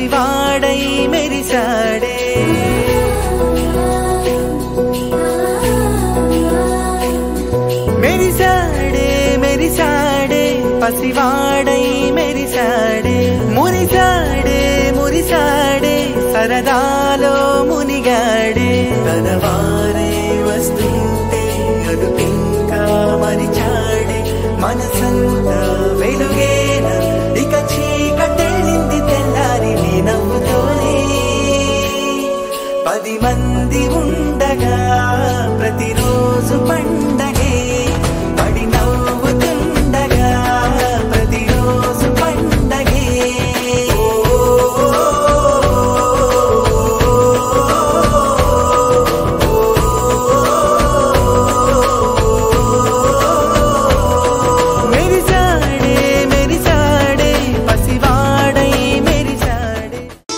పసివాడై మెరిసాడే మెరిసాడే మెరిసాడే పసివాడై మెరిసాడే మురిసాడే మురిసాడే సరదాలో మునిగాడే తనవారే వస్తుంటే అదుపింకా మరిచాడే మనసంతా వెలుగేన ఇక చీకటెళ్ళింది తెల్లారి నీ నవ్వుతోనే పది మంది ఉండగా ప్రతిరోజు పండగే పడి నవ్వుతుండగా ప్రతిరోజు పండగే మెరిసాడే మెరిసాడే పసివాడై మెరిసాడే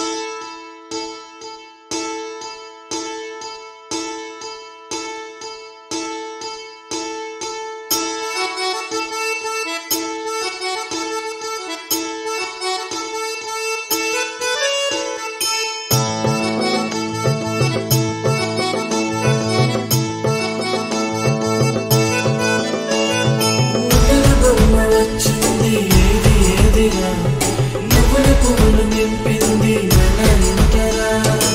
ముద్దుల బొమ్మ వచ్చింది ఏది ఏదిరా నువ్వుల పువ్వులు నింపింది మన ఇంటరా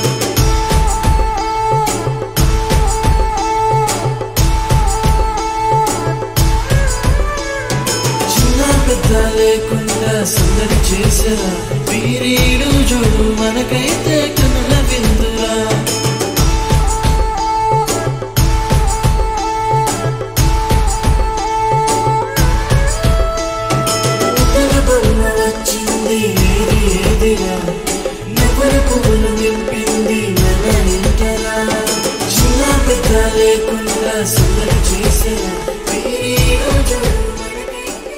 చిన్న పెద్ద లేకుండా సందడి చేసరా వీరీడు చూడు మనకైతే కనుల విందురా ముద్దుల బొమ్మ వచ్చింది ఏది ఏదిరా నువ్వుల పువ్వులు నింపింది మన ఇంటరా చిన్న పెద్ద లేకుండా సందడి చేసరా వీరీడు చూడు మనకైతే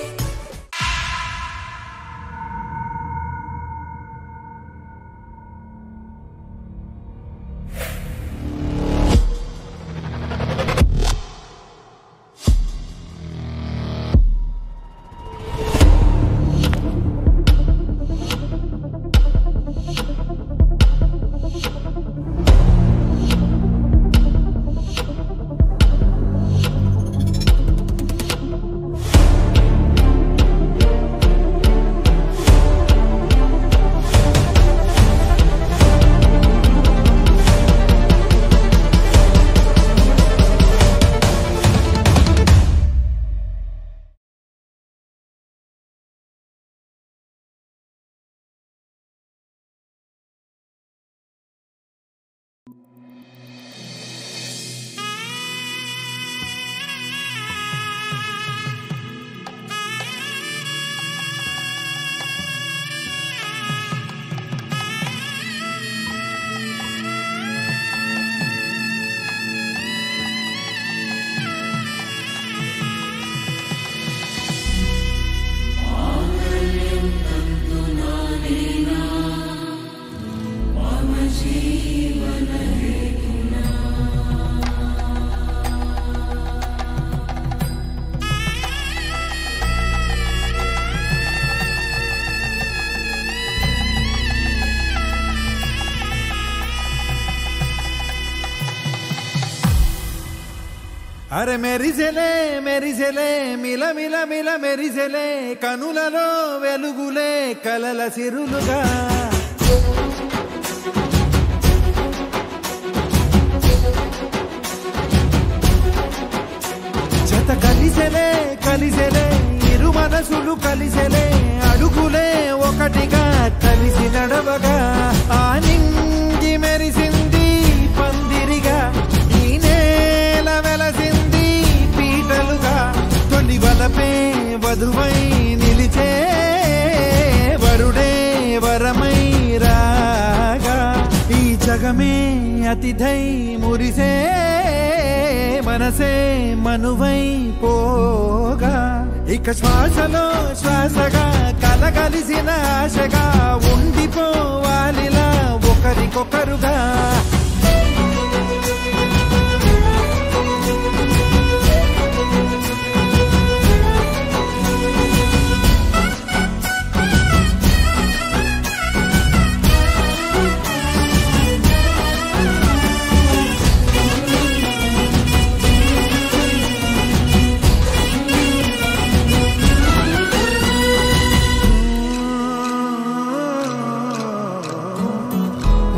అరే మెరిసెలే మెరిసెలే మిల మిల మిల మెరిసెలే కనులలో వెలుగులే కలల సిరులుగా జత కలిసెలే కలిసెలే ఇరు మనసులు కలిసెలే అడుగులే ఒకటిగా కలిసి నడవగా ఆ నింగి మెరిసింది పందిరిగా ఈ నేల వెలసింది పీటలుగా తొలి వలపే వధువై నిలిచే వరుడే వరమై రాగా ఈ జగమే అతిథై మురిసే మనసే మనువై పోగా ఇక శ్వాసలో శ్వాసగా కలగలిసిన ఆశగా ఉండిపోవాలిలా ఒకరికొకరుగా ఆ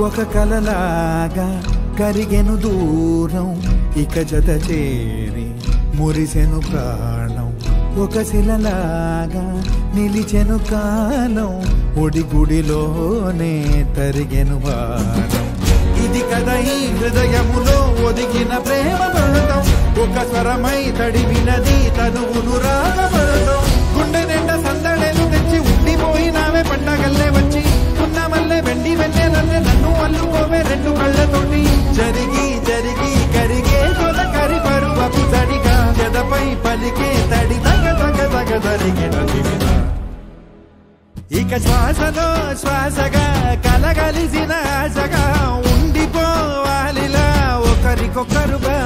ఒక కలలాగా కరిగెను దూరం ఇక జత చేరి మురిసెను ప్రాణం ఒక శిలలాగా నిలిచెను కాలం ఒడిగుడిలోనే తరిగెను వారం ఇది కదా ఈ హృదయములో ఒదిగిన ప్రేమ పడతాం ఒక స్వరమై తడివినది తనువును రాగపడతాం గుండె నిండా సందడేలు తెచ్చి ఉండిపోయినావే పండగల్లే వచ్చి ఉన్న మల్లె వెండి వెన్నెలల్లే నన్ను అల్లుకోవే రెండు కళ్ళతోటి జరిగి జరిగి కరిగే తొల కరి పరువపు తడిగా ఎదపై పలికే తడి తగ తగ తగ జరిగిన దివిన ఇక శ్వాసలో శ్వాసగా కలగలిసిన ఆశగా ఉండిపోవాలిలా ఒకరికొకరుగా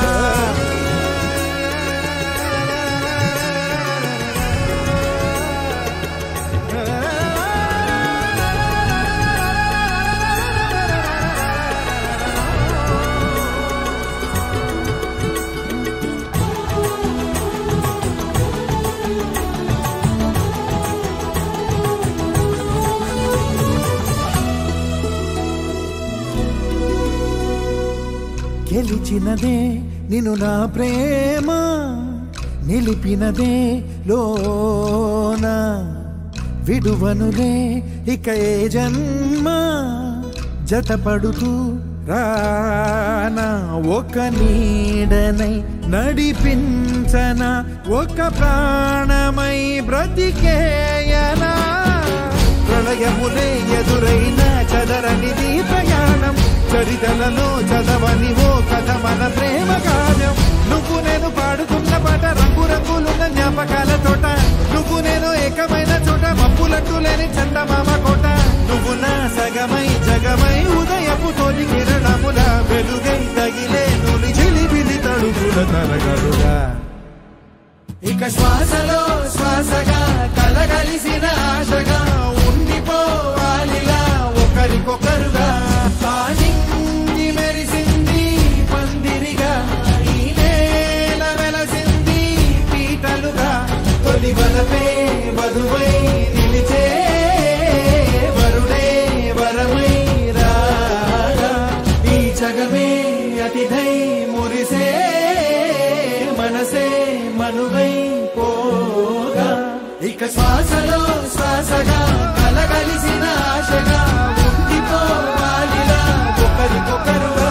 గెలిచినదే నిన్ను నా ప్రేమ నిలిపినదే లోన విడువనులే ఇక ఏ జన్మ జతపడుతూ రానా ఒక నీడనై నడిపించన ఒక ప్రాణమై బ్రతికేయనా ప్రళయములే ఎదురైన చదరనిది ప్రయాణం చరితలలో చదవని ఓ కథ మన ప్రేమ కావ్యం నువ్వు నేను పాడుతున్న పాట రంగు రంగులున్న జ్ఞాపకాల తోట నువ్వు నేను ఏకమైన చోట మప్పులట్టు లేని చందమామ కోట నువ్వు నా సగమై జగమై ఉదయపు తోలి కిరణముల వెలుగై తగిలే నులి చిలిబిలి తడుపుల తరగడుగా ఇక శ్వాసలో శ్వాసగా కలగలిసిన ఆశగా ఉండిపోవాలిలా ఒకరికొకరుగా తానింగి మెరిసింది పందిరిగా ఈ నేల వెలసింది పీటలుగా తొలి వలపే వధువై నిలిచే వరుడే వరమై రాగా ఈ జగమే అతిథై మురిసే మనసే మనువై పోగా ఇక శ్వాసలో శ్వాసగా కలగలిసిన ఆశగా ఉండిపోవాలిలా ఒకరికొకరుగా